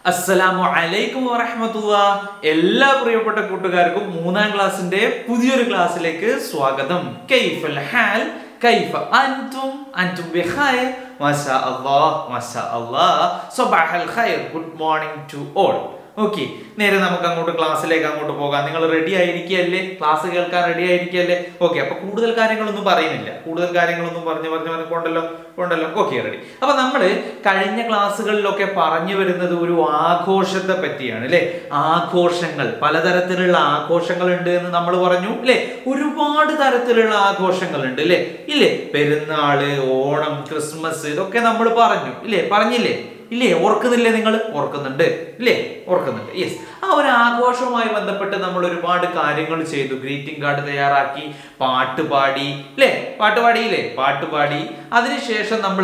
അസ്സലാമു അലൈക്കും വറഹമത്തുള്ള എല്ലാ പ്രിയപ്പെട്ട കൂട്ടുകാർക്കും മൂന്നാം ക്ലാസ്സിന്റെ പുതിയൊരു ക്ലാസ്സിലേക്ക് സ്വാഗതം കൈഫൽ ഹാൽ കൈഫ അൻതും അൻതും ബിഖൈർ മാഷാ അല്ലാഹ് മാഷാ അല്ലാഹ് സബാഹൽ ഖൈർ good morning to all okay നേരെ നമുക്ക് അങ്ങോട്ട് ക്ലാസ്സിലേക്ക് അങ്ങോട്ട് പോകാം നിങ്ങൾ റെഡി ആയിരിക്കുകയല്ലേ ക്ലാസ് കേൾക്കാൻ റെഡി ആയിരിക്കുകയല്ലേ ഓക്കെ അപ്പൊ കൂടുതൽ കാര്യങ്ങളൊന്നും പറയുന്നില്ല കൂടുതൽ കാര്യങ്ങളൊന്നും പറഞ്ഞു പറഞ്ഞു പറഞ്ഞു കൊണ്ടല്ലോ കൊണ്ടല്ലോ ഓക്കെ റെഡി അപ്പൊ നമ്മൾ കഴിഞ്ഞ ക്ലാസ്സുകളിലൊക്കെ പറഞ്ഞു വരുന്നത് ഒരു ആഘോഷത്തെ പറ്റിയാണ് അല്ലെ ആഘോഷങ്ങൾ പലതരത്തിലുള്ള ആഘോഷങ്ങൾ ഉണ്ട് എന്ന് നമ്മൾ പറഞ്ഞു അല്ലെ ഒരുപാട് തരത്തിലുള്ള ആഘോഷങ്ങൾ ഉണ്ട് അല്ലെ ഇല്ലേ പെരുന്നാള് ഓണം ക്രിസ്മസ് ഇതൊക്കെ നമ്മൾ പറഞ്ഞു ഇല്ലേ പറഞ്ഞില്ലേ ഇല്ലേ ഓർക്കുന്നില്ലേ നിങ്ങൾ ഓർക്കുന്നുണ്ട് ഇല്ലേ ഓർക്കുന്നുണ്ട് യെസ് ആ ഒരു ആഘോഷവുമായി ബന്ധപ്പെട്ട് നമ്മൾ ഒരുപാട് കാര്യങ്ങൾ ചെയ്തു ഗ്രീറ്റിംഗ് കാർഡ് തയ്യാറാക്കി പാട്ട് പാടി അല്ലേ പാട്ട് പാടിയില്ലേ പാട്ട് പാടി അതിനുശേഷം നമ്മൾ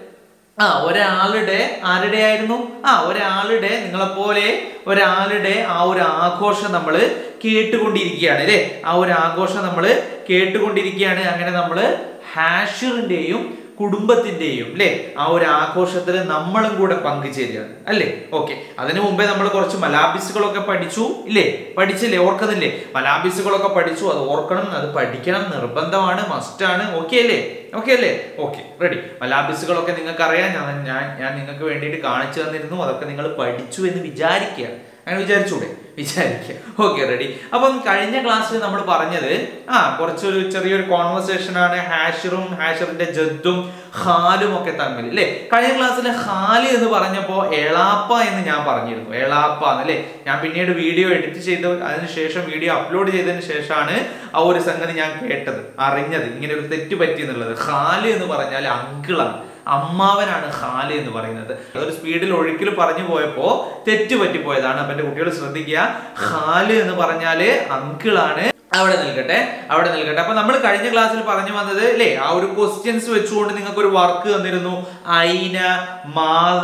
ആ ഒരാളുടെ ആരുടെ ആയിരുന്നു ആ ഒരാളുടെ നിങ്ങളെപ്പോലെ ഒരാളുടെ ആ ഒരു ആഘോഷം നമ്മൾ കേട്ടുകൊണ്ടിരിക്കുകയാണ് അല്ലേ ആ ഒരു ആഘോഷം നമ്മൾ കേട്ടുകൊണ്ടിരിക്കുകയാണ് അങ്ങനെ നമ്മൾ ഹാഷിറിന്റെയും കുടുംബത്തിന്റെയും അല്ലെ ആ ഒരു ആഘോഷത്തിൽ നമ്മളും കൂടെ പങ്കുചേരുകയാണ് അല്ലേ ഓക്കെ അതിനു മുമ്പേ നമ്മൾ കുറച്ച് മലാബിസുകളൊക്കെ പഠിച്ചു ഇല്ലേ പഠിച്ചില്ലേ ഓർക്കുന്നില്ലേ മലാബിസുകളൊക്കെ പഠിച്ചു അത് ഓർക്കണം അത് പഠിക്കണം നിർബന്ധമാണ് മസ്റ്റാണ് ഓക്കെ അല്ലേ ഓക്കെ അല്ലേ ഓക്കെ റെഡി മലാബിസുകളൊക്കെ നിങ്ങൾക്ക് അറിയാം ഞാൻ ഞാൻ ഞാൻ നിങ്ങൾക്ക് വേണ്ടിയിട്ട് കാണിച്ചു തന്നിരുന്നു അതൊക്കെ നിങ്ങൾ പഠിച്ചു എന്ന് വിചാരിക്കുക അങ്ങനെ വിചാരിച്ചൂടെ വിചാരിക്കുക ഓക്കെ റെഡി അപ്പം കഴിഞ്ഞ ക്ലാസ്സിൽ നമ്മൾ പറഞ്ഞത് ആ കുറച്ചൊരു ചെറിയൊരു കോൺവെർസേഷൻ ആണ് ഹാഷിറും ഹാഷിറിന്റെ ജദ്ദും ഹാലും ഒക്കെ തമ്മിൽ അല്ലേ കഴിഞ്ഞ ക്ലാസ്സിൽ ഹാല് എന്ന് പറഞ്ഞപ്പോ എളാപ്പ എന്ന് ഞാൻ പറഞ്ഞിരുന്നു എളാപ്പ എന്നല്ലേ ഞാൻ പിന്നീട് വീഡിയോ എഡിറ്റ് ചെയ്ത് അതിനുശേഷം വീഡിയോ അപ്ലോഡ് ചെയ്തതിന് ശേഷമാണ് ആ ഒരു സംഗതി ഞാൻ കേട്ടത് അറിഞ്ഞത് ഇങ്ങനെ ഒരു തെറ്റ് പറ്റി എന്നുള്ളത് ഹാല് എന്ന് പറഞ്ഞാൽ അങ്കിളാണ് അമ്മാവനാണ് ഹാല് എന്ന് പറയുന്നത് അതൊരു സ്പീഡിൽ ഒഴുക്കിൽ പറഞ്ഞു പോയപ്പോ തെറ്റ് പറ്റിപ്പോയതാണ് അപ്പൊ എന്റെ കുട്ടികൾ ശ്രദ്ധിക്കുക ഹാല് എന്ന് പറഞ്ഞാല് അങ്കിളാണ് അവിടെ നിൽക്കട്ടെ അവിടെ നിൽക്കട്ടെ അപ്പൊ നമ്മൾ കഴിഞ്ഞ ക്ലാസ്സിൽ പറഞ്ഞു വന്നത് അല്ലേ ആ ഒരു ക്വസ്റ്റ്യൻസ് വെച്ചുകൊണ്ട് നിങ്ങൾക്ക് ഒരു വർക്ക് തന്നിരുന്നു ഐന മാത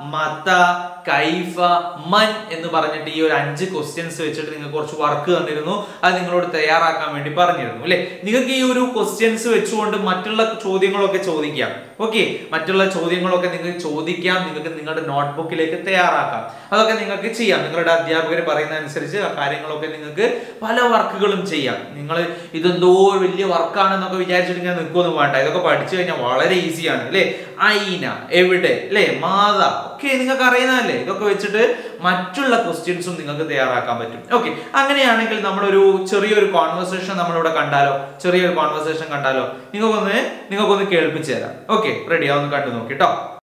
മത കൈഫ മൻ എന്ന് പറഞ്ഞിട്ട് ഈ ഒരു അഞ്ച് ക്വസ്റ്റ്യൻസ് വെച്ചിട്ട് നിങ്ങൾക്ക് കുറച്ച് വർക്ക് തന്നിരുന്നു അത് നിങ്ങളോട് തയ്യാറാക്കാൻ വേണ്ടി പറഞ്ഞിരുന്നു അല്ലെ നിങ്ങൾക്ക് ഈ ഒരു ക്വസ്റ്റ്യൻസ് വെച്ചുകൊണ്ട് മറ്റുള്ള ചോദ്യങ്ങളൊക്കെ ചോദിക്കാം ഓക്കെ മറ്റുള്ള ചോദ്യങ്ങളൊക്കെ നിങ്ങൾക്ക് ചോദിക്കാം നിങ്ങൾക്ക് നിങ്ങളുടെ നോട്ട്ബുക്കിലേക്ക് തയ്യാറാക്കാം അതൊക്കെ നിങ്ങൾക്ക് ചെയ്യാം നിങ്ങളുടെ അധ്യാപകർ പറയുന്ന അനുസരിച്ച് ആ കാര്യങ്ങളൊക്കെ നിങ്ങൾക്ക് പല വർക്കുകളും ചെയ്യാം നിങ്ങൾ ഇതെന്തോ ഒരു വലിയ വർക്കാണെന്നൊക്കെ വിചാരിച്ചിട്ട് ഞാൻ നിൽക്കുമെന്ന് വേണ്ട ഇതൊക്കെ പഠിച്ചു കഴിഞ്ഞാൽ വളരെ ഈസിയാണ് അല്ലേ ഐന എവിടെ അല്ലേ മാത ഒക്കെ നിങ്ങൾക്ക് അറിയുന്നതല്ലേ ഇതൊക്കെ വെച്ചിട്ട് മറ്റുള്ള ക്വസ്റ്റ്യൻസും നിങ്ങൾക്ക് തയ്യാറാക്കാൻ പറ്റും ഓക്കെ അങ്ങനെയാണെങ്കിൽ നമ്മളൊരു ചെറിയൊരു കോൺവെർസേഷൻ നമ്മളിവിടെ കണ്ടാലോ ചെറിയൊരു കോൺവെർസേഷൻ കണ്ടാലോ നിങ്ങൾക്കൊന്ന് നിങ്ങൾക്കൊന്ന് കേൾപ്പിച്ചു തരാം ഓക്കെ റെഡി ആവുന്ന കണ്ടു നോക്കിട്ടോ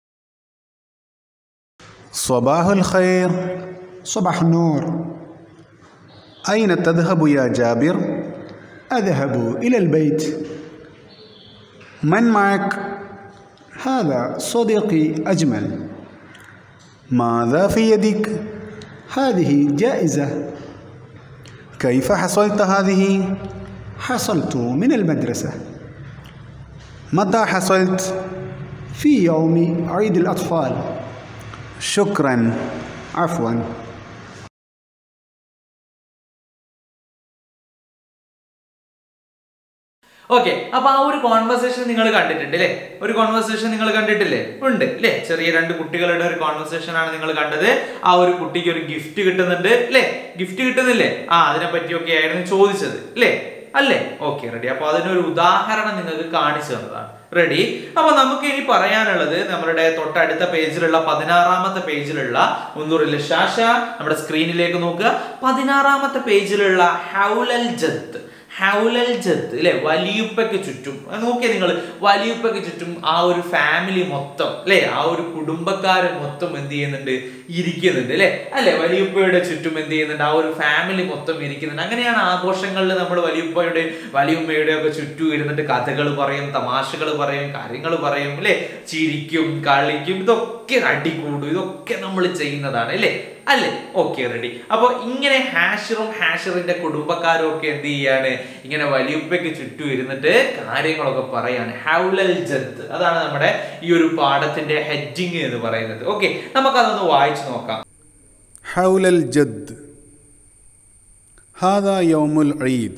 صباح الخير صباح النور أين تذهب يا جابر؟ أذهب إلى البيت من معك؟ هذا صديقي أجمل ماذا في يدك؟ هذه جائزة كيف حصلت هذه؟ حصلت من المدرسة متى حصلت؟ في يوم عيد الأطفال شكرا عفوا ഓക്കെ അപ്പൊ ആ ഒരു കോൺവെർസേഷൻ നിങ്ങൾ കണ്ടിട്ടുണ്ട് അല്ലേ ഒരു കോൺവെർസേഷൻ നിങ്ങൾ കണ്ടിട്ടില്ലേ ഉണ്ട് അല്ലേ ചെറിയ രണ്ട് കുട്ടികളുടെ ഒരു കോൺവെർസേഷൻ ആണ് നിങ്ങൾ കണ്ടത് ആ ഒരു കുട്ടിക്ക് ഒരു ഗിഫ്റ്റ് കിട്ടുന്നുണ്ട് അല്ലേ ഗിഫ്റ്റ് കിട്ടുന്നില്ലേ ആ അതിനെ പറ്റിയൊക്കെ ആയിരുന്നു ചോദിച്ചത് അല്ലേ അല്ലേ ഓക്കെ റെഡി അപ്പൊ അതിനൊരു ഉദാഹരണം നിങ്ങൾക്ക് കാണിച്ചു തന്നതാണ് റെഡി അപ്പൊ നമുക്ക് ഇനി പറയാനുള്ളത് നമ്മുടെ തൊട്ടടുത്ത പേജിലുള്ള പതിനാറാമത്തെ പേജിലുള്ള ഒന്നൂറിലെ ശാശ നമ്മുടെ സ്ക്രീനിലേക്ക് നോക്കുക പതിനാറാമത്തെ പേജിലുള്ള ഹൗലൽ ജത്ത് ഹൗലൽ ജത്ത് അല്ലെ വലിയുപ്പയ്ക്ക് ചുറ്റും നോക്കിയേ നിങ്ങൾ വലിയുപ്പയ്ക്ക് ചുറ്റും ആ ഒരു ഫാമിലി മൊത്തം അല്ലെ ആ ഒരു കുടുംബക്കാര് മൊത്തം എന്ത് ചെയ്യുന്നുണ്ട് ഇരിക്കുന്നുണ്ട് അല്ലെ അല്ലെ വലിയുപ്പയുടെ ചുറ്റും എന്ത് ചെയ്യുന്നുണ്ട് ആ ഒരു ഫാമിലി മൊത്തം ഇരിക്കുന്നുണ്ട് അങ്ങനെയാണ് ആഘോഷങ്ങളിൽ നമ്മൾ വലിയുപ്പയുടെ വലിയുമ്മയുടെ ഒക്കെ ചുറ്റും ഇരുന്നിട്ട് കഥകൾ പറയും തമാശകൾ പറയും കാര്യങ്ങൾ പറയും അല്ലെ ചിരിക്കും കളിക്കും ഇതൊക്കെ അടികൂടും ഇതൊക്കെ നമ്മൾ ചെയ്യുന്നതാണ് അല്ലേ അല്ലേ ഓക്കെ റെഡി അപ്പൊ ഇങ്ങനെ ഹാഷിറും ഹാഷിറിന്റെ കുടുംബക്കാരും ഒക്കെ എന്ത് ചെയ്യാണ് ഇങ്ങനെ വലിയുപ്പയ്ക്ക് ചുറ്റും ഇരുന്നിട്ട് കാര്യങ്ങളൊക്കെ പറയാണ് ഹൗലൽ ജത്ത് അതാണ് നമ്മുടെ ഈ ഒരു പാഠത്തിന്റെ ഹെഡിങ് എന്ന് പറയുന്നത് ഓക്കെ നമുക്കതൊന്ന് വായിച്ചു നോക്കാം حول الجد هذا يوم العيد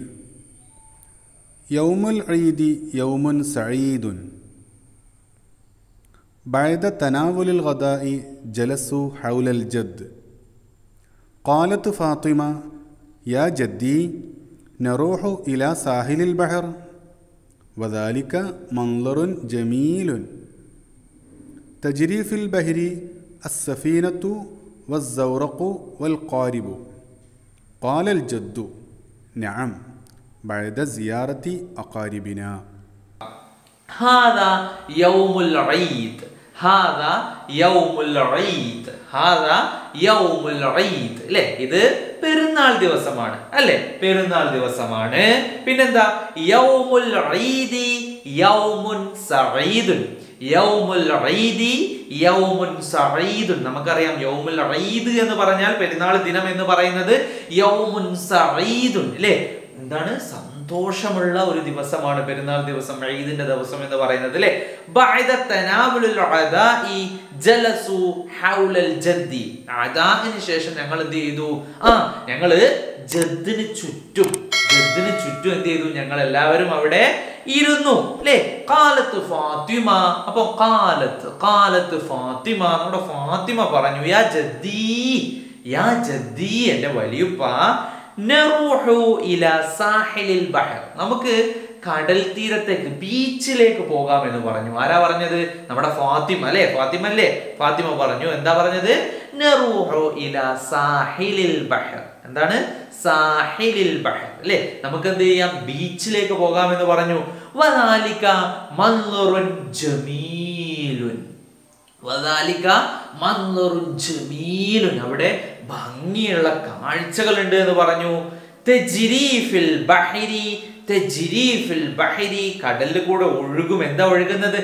يوم العيد يوم سعيد بعد تناول الغداء جلسوا حول الجد قالت فاطمة يا جدي نروح إلى ساحل البحر وذلك منظر جميل تجري في البحر السفينة والزورق والقارب قال الجد نعم بعد زيارة أقاربنا هذا يوم العيد هذا يوم العيد هذا يوم العيد അല്ലേ ഇത് പെരുന്നാൾ ദിവസമാണ് അല്ലേ പെരുന്നാൾ ദിവസമാണ് പിന്നെന്താ യൗമുൽ ഈദി യൗമുൻ സഈദുൻ യൗമുൽ ഈദി യൗമുൻ സഈദുൻ നമുക്കറിയാം യൗമുൽ ഈദ് എന്ന് പറഞ്ഞാൽ പെരുന്നാൾ ദിനം എന്ന് പറയുന്നത് യൗമുൻ സഈദുൻ അല്ലേ എന്താണ് സന്തോഷമുള്ള ഒരു ദിവസമാണ് പെരുന്നാൾ ദിവസം ഈദിന്റെ ദിവസം എന്ന് പറയുന്നത് അല്ലേ ബഅദ തനാവുലുൽ അദാഇ ജലസു ഹൗലൽ ജദ്ദി അദാഇന് ശേഷം ഞങ്ങൾ എന്ത് ചെയ്തു ആ ഞങ്ങള് ജദ്ദിന് ചുറ്റും ജദ്ദിന് ചുറ്റും എന്ത് ചെയ്തു ഞങ്ങൾ എല്ലാവരും അവിടെ ഇരുന്നു അല്ലേ കാലത്ത് ഫാത്തിമ അപ്പൊ കാലത്ത് കാലത്ത് ഫാത്തിമ നമ്മുടെ ഫാത്തിമ പറഞ്ഞു യാ ജദ്ദി യാ ജദ്ദി എന്റെ വലിയുപ്പ നറൂഹു ഇല സാഹിലിൽ ബഹർ നമുക്ക് കടൽ തീരത്തേക്ക് ബീച്ചിലേക്ക് പോകാം എന്ന് പറഞ്ഞു ആരാ പറഞ്ഞത് നമ്മുടെ ഫാത്തിമ അല്ലേ ഫാത്തിമ അല്ലേ ഫാത്തിമ പറഞ്ഞു എന്താ പറഞ്ഞത് നറൂഹു ഇല സാഹിലിൽ ബഹർ എന്താണ് സാഹിലിൽ ബഹർ അല്ലേ നമുക്ക് എന്ത് ചെയ്യാം ബീച്ചിലേക്ക് പോകാം എന്ന് പറഞ്ഞു വദാലിക മൻളുറുൻ ജമീലുൻ വദാലിക മൻളുറുൻ ജമീലുൻ അവിടെ ഭംഗിയുള്ള കാഴ്ചകളുണ്ട് എന്ന് പറഞ്ഞു തെജിരീഫിൽ ബഹരി തെജിരീഫിൽ ബഹരി കടലിൽ കൂടെ ഒഴുകും എന്താ ഒഴുകുന്നത്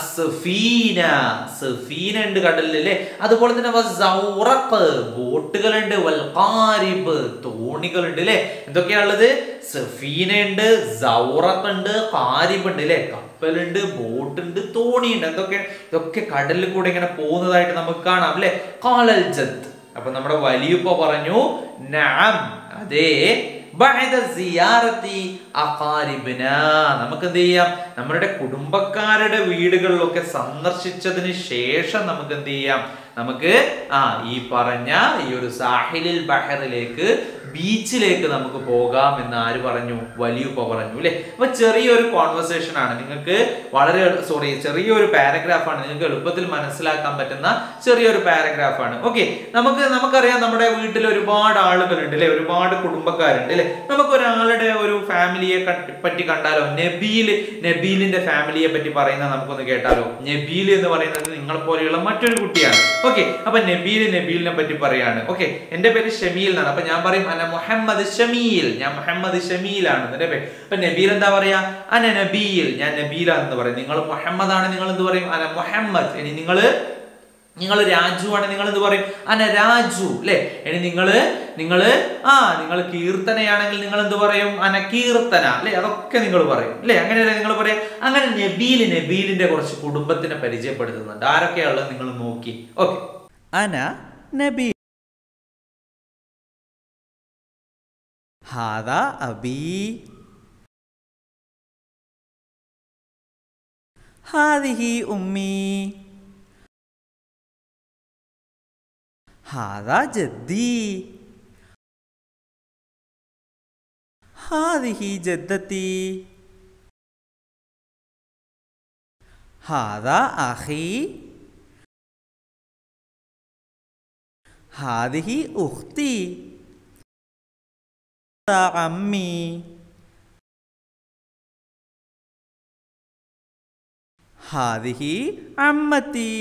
അസഫീന സഫീന ഉണ്ട് കടലിൽ അല്ലേ അതുപോലെ തന്നെ വസൗറഖ് ബോട്ടുകളുണ്ട് വൽഖാരിബ് തോണികളുണ്ട് അല്ലേ എന്തൊക്കെയാണുള്ളത് സഫീന ഉണ്ട് സൗറഖ് ഉണ്ട് കാരിബ് ഉണ്ട് അല്ലേ കപ്പലുണ്ട് ബോട്ടുണ്ട് തോണിയുണ്ട് എന്തൊക്കെ ഇതൊക്കെ കടലിൽ കൂടെ ഇങ്ങനെ പോകുന്നതായിട്ട് നമുക്ക് കാണാം അല്ലേ കാലൽ ജത്ത് അപ്പൊ നമ്മുടെ വലിയപ്പ പറഞ്ഞു നാം അതെ ബഅദ സിയാറത്തി അഖാരിബിന നമുക്ക് എന്ത് ചെയ്യാം നമ്മുടെ കുടുംബക്കാരുടെ വീടുകളിലൊക്കെ സന്ദർശിച്ചതിന് ശേഷം നമുക്ക് എന്ത് ചെയ്യാം നമുക്ക് ആ ഈ പറഞ്ഞ ഈ ഒരു സാഹിലിൽ ബഹറിലേക്ക് ബീച്ചിലേക്ക് നമുക്ക് പോകാം എന്ന് ആര് പറഞ്ഞു വലിയുപ്പ പറഞ്ഞു അല്ലെ അപ്പൊ ചെറിയൊരു കോൺവെർസേഷൻ ആണ് നിങ്ങൾക്ക് വളരെ സോറി ചെറിയൊരു പാരഗ്രാഫ് ആണ് നിങ്ങൾക്ക് എളുപ്പത്തിൽ മനസ്സിലാക്കാൻ പറ്റുന്ന ചെറിയൊരു പാരഗ്രാഫ് ആണ് ഓക്കെ നമുക്ക് നമുക്കറിയാം നമ്മുടെ വീട്ടിൽ ഒരുപാട് ആളുകളുണ്ട് അല്ലെ ഒരുപാട് കുടുംബക്കാരുണ്ട് അല്ലെ നമുക്ക് ഒരാളുടെ ഒരു ഫാമിലിയെ കട്ട്- പറ്റി കണ്ടാലോ നബീൽ നബീലിന്റെ ഫാമിലിയെ പറ്റി പറയുന്നത് നമുക്കൊന്ന് കേട്ടാലോ നബീൽ എന്ന് പറയുന്നത് നിങ്ങളെ പോലെയുള്ള മറ്റൊരു കുട്ടിയാണ് ഓക്കെ അപ്പൊ നബീൽ നബീലിനെ പറ്റി പറയാണ് ഓക്കെ എന്റെ പേര് ഷമീൽ എന്നാണ് അപ്പൊ ഞാൻ പറയും അന മുഹമ്മദ് ഷമീൽ ഞാൻ മുഹമ്മദ് ഷമീൽ ആണ് എന്റെ പേര് അപ്പൊ നബീൽ എന്താ പറയാ അന നബീൽ ഞാൻ നബീല എന്ന് പറയും നിങ്ങൾ മുഹമ്മദ് ആണ് നിങ്ങൾ എന്ത് പറയും അന മുഹമ്മദ് ഇനി നിങ്ങള് നിങ്ങൾ രാജു ആണ് നിങ്ങൾ എന്ത് പറയും അന രാജു അല്ലെ ഇനി നിങ്ങള് നിങ്ങള് ആ നിങ്ങൾ കീർത്തനയാണെങ്കിൽ നിങ്ങൾ എന്ത് പറയും അന കീർത്തന അല്ലെ അതൊക്കെ നിങ്ങൾ പറയും അല്ലെ അങ്ങനെയല്ലേ നിങ്ങൾ പറയും അങ്ങനെ നബീല് നബീലിന്റെ കുറച്ച് കുടുംബത്തിനെ പരിചയപ്പെടുത്തുന്നുണ്ട് ആരൊക്കെയാണുള്ളത് നിങ്ങൾ നോക്കി ഓക്കെ അന നബീ ഹാദാ അബി ഹാദിഹി ഉമ്മി هذا جدي هذه جدتي هذا أخي هذه أختي هذا عمي هذه عمتي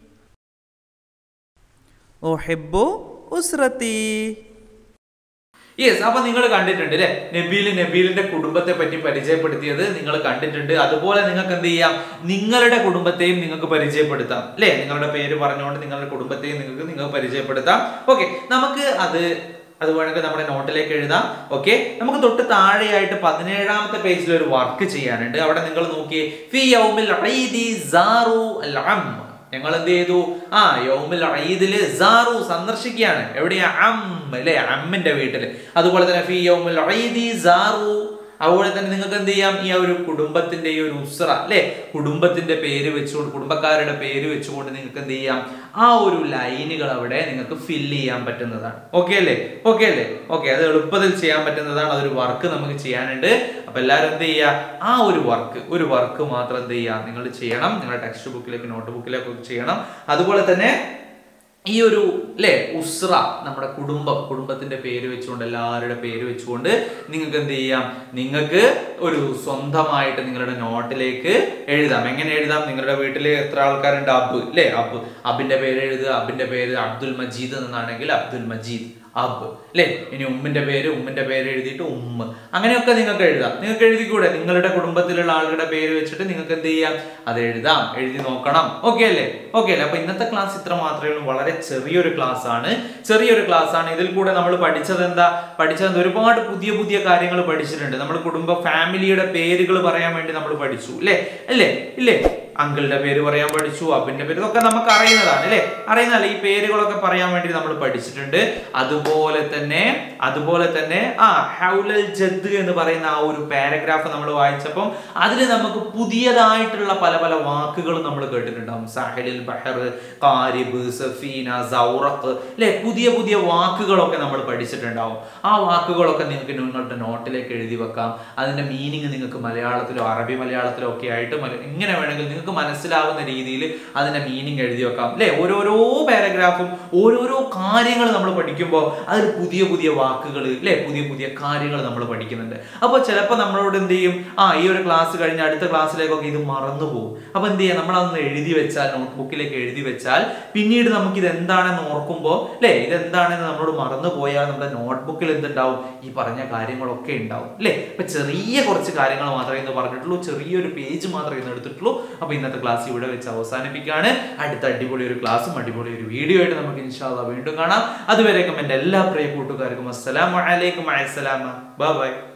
ഒഹിബു ഉസ്രത്തി യെസ് അപ്പൊ നിങ്ങൾ കണ്ടിട്ടുണ്ട് അല്ലെ നബീൽ നബീലിന്റെ കുടുംബത്തെ പറ്റി പരിചയപ്പെടുത്തിയത് നിങ്ങൾ കണ്ടിട്ടുണ്ട് അതുപോലെ നിങ്ങൾക്ക് എന്ത് ചെയ്യാം നിങ്ങളുടെ കുടുംബത്തെയും നിങ്ങൾക്ക് പരിചയപ്പെടുത്താം അല്ലെ നിങ്ങളുടെ പേര് പറഞ്ഞുകൊണ്ട് നിങ്ങളുടെ കുടുംബത്തെയും നിങ്ങൾക്ക് നിങ്ങൾക്ക് പരിചയപ്പെടുത്താം ഓക്കെ നമുക്ക് അത് അത് വേണമെങ്കിൽ നമ്മുടെ നോട്ടിലേക്ക് എഴുതാം ഓക്കെ നമുക്ക് തൊട്ട് താഴെയായിട്ട് പതിനേഴാമത്തെ പേജിൽ ഒരു വർക്ക് ചെയ്യാനുണ്ട് അവിടെ നിങ്ങൾ നോക്കിയേ ഫി യൗമിൽ ഈദി സാറു അൽ അം ഞങ്ങൾ എന്ത് ചെയ്തു ആ യൗമിൽ ഈദില് സാറു സന്ദർശിക്കുകയാണ് എവിടെയാ അം അല്ലെ അമ്മിന്റെ വീട്ടില് അതുപോലെ തന്നെ ഫി യൗമിൽ ഈദി സാറു അതുപോലെ തന്നെ നിങ്ങൾക്ക് എന്ത് ചെയ്യാം ഈ ഒരു കുടുംബത്തിന്റെ ഈ ഒരു ഉസ്ര അല്ലെ കുടുംബത്തിന്റെ പേര് വെച്ചുകൊണ്ട് കുടുംബക്കാരുടെ പേര് വെച്ചുകൊണ്ട് നിങ്ങൾക്ക് എന്ത് ചെയ്യാം ആ ഒരു ലൈനുകൾ അവിടെ നിങ്ങൾക്ക് ഫില്ല് ചെയ്യാൻ പറ്റുന്നതാണ് ഓക്കെ അല്ലേ ഓക്കെ അല്ലേ ഓക്കെ അത് എളുപ്പത്തിൽ ചെയ്യാൻ പറ്റുന്നതാണ് അതൊരു വർക്ക് നമുക്ക് ചെയ്യാനുണ്ട് അപ്പൊ എല്ലാവരും എന്ത് ചെയ്യുക ആ ഒരു വർക്ക് ഒരു വർക്ക് മാത്രം എന്ത് ചെയ്യുക നിങ്ങൾ ചെയ്യണം നിങ്ങളുടെ ടെക്സ്റ്റ് ബുക്കിലേക്ക് നോട്ട് ബുക്കിലേക്ക് ചെയ്യണം അതുപോലെ തന്നെ ഈ ഒരു അല്ലേ ഉസ്ര നമ്മുടെ കുടുംബം കുടുംബത്തിന്റെ പേര് വെച്ചുകൊണ്ട് എല്ലാവരുടെ പേര് വെച്ചുകൊണ്ട് നിങ്ങൾക്ക് എന്ത് ചെയ്യാം നിങ്ങൾക്ക് ഒരു സ്വന്തമായിട്ട് നിങ്ങളുടെ നോട്ടിലേക്ക് എഴുതാം എങ്ങനെ എഴുതാം നിങ്ങളുടെ വീട്ടിൽ എത്ര ആൾക്കാരുണ്ട് അബ് അല്ലേ അബ് അബിന്റെ പേര് എഴുതുക അബിന്റെ പേര് അബ്ദുൽ മജീദ് എന്നാണെങ്കിൽ അബ്ദുൽ മജീദ് അബ് അല്ലേ ഇനി ഉമ്മിന്റെ പേര് ഉമ്മിന്റെ പേര് എഴുതിയിട്ട് ഉമ്മ അങ്ങനെയൊക്കെ നിങ്ങൾക്ക് എഴുതാം നിങ്ങൾക്ക് എഴുതിക്കൂടെ നിങ്ങളുടെ കുടുംബത്തിലുള്ള ആളുകളുടെ പേര് വെച്ചിട്ട് നിങ്ങൾക്ക് എന്ത് ചെയ്യാം അത് എഴുതാം എഴുതി നോക്കണം ഓക്കെ അല്ലേ ഓക്കെ അല്ലേ അപ്പൊ ഇന്നത്തെ ക്ലാസ് ഇത്ര മാത്രമേ ഉള്ളൂ വളരെ ചെറിയൊരു ക്ലാസ് ആണ് ചെറിയൊരു ക്ലാസ് ആണ് ഇതിൽ കൂടെ നമ്മൾ പഠിച്ചത് എന്താ പഠിച്ചത് എന്താ? ഒരുപാട് പുതിയ പുതിയ കാര്യങ്ങൾ പഠിച്ചിട്ടുണ്ട് നമ്മൾ കുടുംബ ഫാമിലിയുടെ പേരുകൾ പറയാൻ വേണ്ടി നമ്മൾ പഠിച്ചു അല്ലേ അല്ലേ ഇല്ലേ അങ്കിളുടെ പേര് പറയാൻ പഠിച്ചു അബിന്റെ പേര് ഇതൊക്കെ നമുക്ക് അറിയുന്നതാണ് അല്ലേ അറിയുന്നതല്ല ഈ പേരുകളൊക്കെ പറയാൻ വേണ്ടി നമ്മൾ പഠിച്ചിട്ടുണ്ട് അതുപോലെ തന്നെ അതുപോലെ തന്നെ ആ ഹൗലൽ ജദ് എന്ന് പറയുന്ന ആ ഒരു പാരഗ്രാഫ് നമ്മൾ വായിച്ചപ്പം അതിൽ നമുക്ക് പുതിയതായിട്ടുള്ള പല പല വാക്കുകളും നമ്മൾ കേട്ടിട്ടുണ്ടാവും സാഹിലിൽ ബഹർ കാരിബ് സഫീന സൗറഖ് അല്ലെ പുതിയ പുതിയ വാക്കുകളൊക്കെ നമ്മൾ പഠിച്ചിട്ടുണ്ടാവും ആ വാക്കുകളൊക്കെ നിങ്ങൾക്ക് നിങ്ങളുടെ നോട്ടിലേക്ക് എഴുതി വെക്കാം അതിന്റെ മീനിങ് നിങ്ങൾക്ക് മലയാളത്തിലോ അറബി മലയാളത്തിലോ ഒക്കെ ആയിട്ട് മല- എങ്ങനെ വേണമെങ്കിൽ നിങ്ങൾക്ക് മനസ്സിലാവുന്ന രീതിയിൽ അതിന്റെ മീനിങ് എഴുതി വെക്കാം അല്ലെ ഓരോരോ പാരഗ്രാഫും ഓരോരോ കാര്യങ്ങൾ നമ്മൾ പഠിക്കുമ്പോൾ അതിൽ പുതിയ പുതിയ വാക്കുകൾ അല്ലെ പുതിയ പുതിയ കാര്യങ്ങൾ നമ്മൾ പഠിക്കുന്നുണ്ട് അപ്പോൾ ചിലപ്പോൾ നമ്മളോട് എന്ത് ചെയ്യും ആ ഈ ഒരു ക്ലാസ് കഴിഞ്ഞ് അടുത്ത ക്ലാസ്സിലേക്കൊക്കെ ഇത് മറന്നു പോകും അപ്പൊ എന്ത് ചെയ്യാം നമ്മൾ അതൊന്ന് എഴുതി വെച്ചാൽ നോട്ട്ബുക്കിലേക്ക് എഴുതി വെച്ചാൽ പിന്നീട് നമുക്ക് ഇത് എന്താണെന്ന് ഓർക്കുമ്പോൾ അല്ലെ ഇത് എന്താണെന്ന് നമ്മളോട് മറന്നു പോയാൽ നമ്മുടെ നോട്ട്ബുക്കിൽ എന്തുണ്ടാവും ഈ പറഞ്ഞ കാര്യങ്ങളൊക്കെ ഉണ്ടാവും അല്ലെ അപ്പൊ ചെറിയ കുറച്ച് കാര്യങ്ങൾ മാത്രമേ ഇന്ന് പറഞ്ഞിട്ടുള്ളൂ ചെറിയൊരു പേജ് മാത്രമേ ഇന്ന് എടുത്തിട്ടുള്ളൂ അപ്പൊ ഇന്നത്തെ ക്ലാസ് ഇവിടെ വെച്ച് അവസാനിപ്പിക്കുകയാണ് അടുത്ത അടിപൊളി ഒരു ക്ലാസ്സും അടിപൊളി ഒരു വീഡിയോ ആയിട്ട് നമുക്ക് ഇൻഷാല്ല വീണ്ടും കാണാം അതുവരേക്കും എൻ്റെ എല്ലാ പ്രിയ കൂട്ടുകാർക്കും അസ്സലാമു അലൈക്കും അസ്സലാമ ബൈ ബൈ